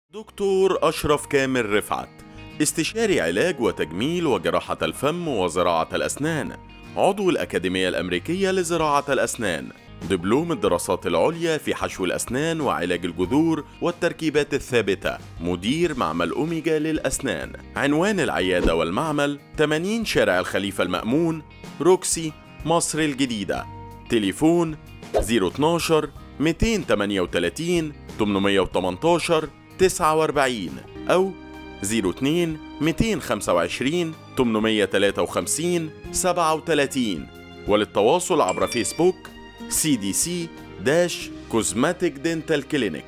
دكتور أشرف كامل رفعت استشاري علاج وتجميل وجراحة الفم وزراعة الأسنان عضو الأكاديمية الأمريكية لزراعة الأسنان دبلوم الدراسات العليا في حشو الأسنان وعلاج الجذور والتركيبات الثابتة مدير معمل أوميجا للأسنان عنوان العيادة والمعمل 80 شارع الخليفة المأمون روكسي مصر الجديدة تليفون 012 238 818 49 أو 02 225 853 37 وللتواصل عبر فيسبوك سي دي سي داش كوزماتيك دينتال كلينيك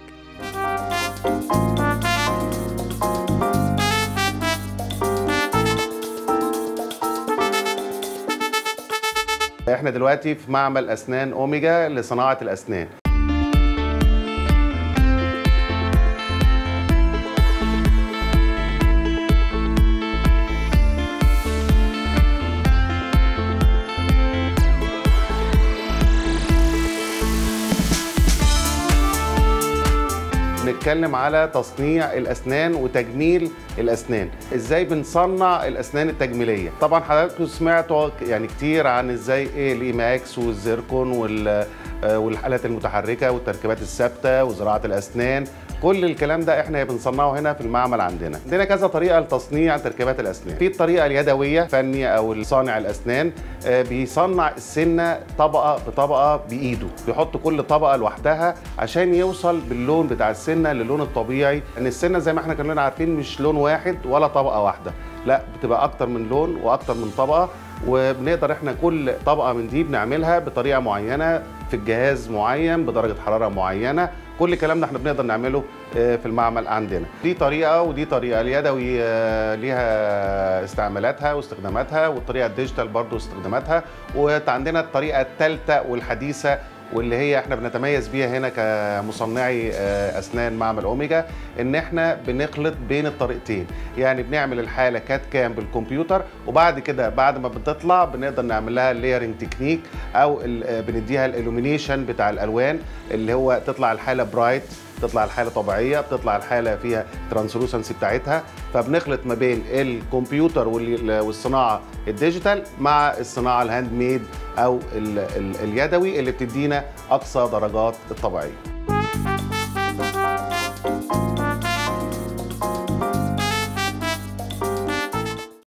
احنا دلوقتي في معمل اسنان اوميجا لصناعه الاسنان نتكلم على تصنيع الاسنان وتجميل الاسنان ازاي بنصنع الاسنان التجميليه طبعا حضراتكم سمعتوا يعني كتير عن ازاي ايه الايماكس والزيركون وال آه، والحالات المتحركه والتركيبات الثابته وزراعه الاسنان كل الكلام ده احنا بنصنعه هنا في المعمل عندنا عندنا كذا طريقه لتصنيع تركيبات الاسنان في الطريقه اليدويه فني او صانع الاسنان آه، بيصنع السنه طبقه بطبقه بايده بيحط كل طبقه لوحدها عشان يوصل باللون بتاع السنه للون الطبيعي ان السنه زي ما احنا كلنا عارفين مش لون واحد ولا طبقه واحده لا بتبقى اكتر من لون واكتر من طبقه وبنقدر احنا كل طبقه من دي بنعملها بطريقه معينه في الجهاز معين بدرجه حراره معينه كل الكلام ده احنا بنقدر نعمله آه، في المعمل عندنا دي طريقه ودي طريقه اليدوي آه، ليها استعمالاتها واستخداماتها والطريقه الديجيتال برضو استخداماتها وعندنا الطريقه الثالثه والحديثه واللي هي احنا بنتميز بيها هنا كمصنعي آه، اسنان معمل اوميجا ان احنا بنخلط بين الطريقتين يعني بنعمل الحاله كات كام بالكمبيوتر وبعد كده بعد ما بتطلع بنقدر نعمل لها لايرنج تكنيك او ال- آه، بنديها الالومينيشن بتاع الالوان اللي هو تطلع الحاله برايت بتطلع الحاله طبيعيه بتطلع الحاله فيها ترانسلوسنسي بتاعتها فبنخلط ما بين الكمبيوتر وال- والصناعه الديجيتال مع الصناعه الهاند ميد او ال ال اليدوي اللي بتدينا اقصى درجات الطبيعيه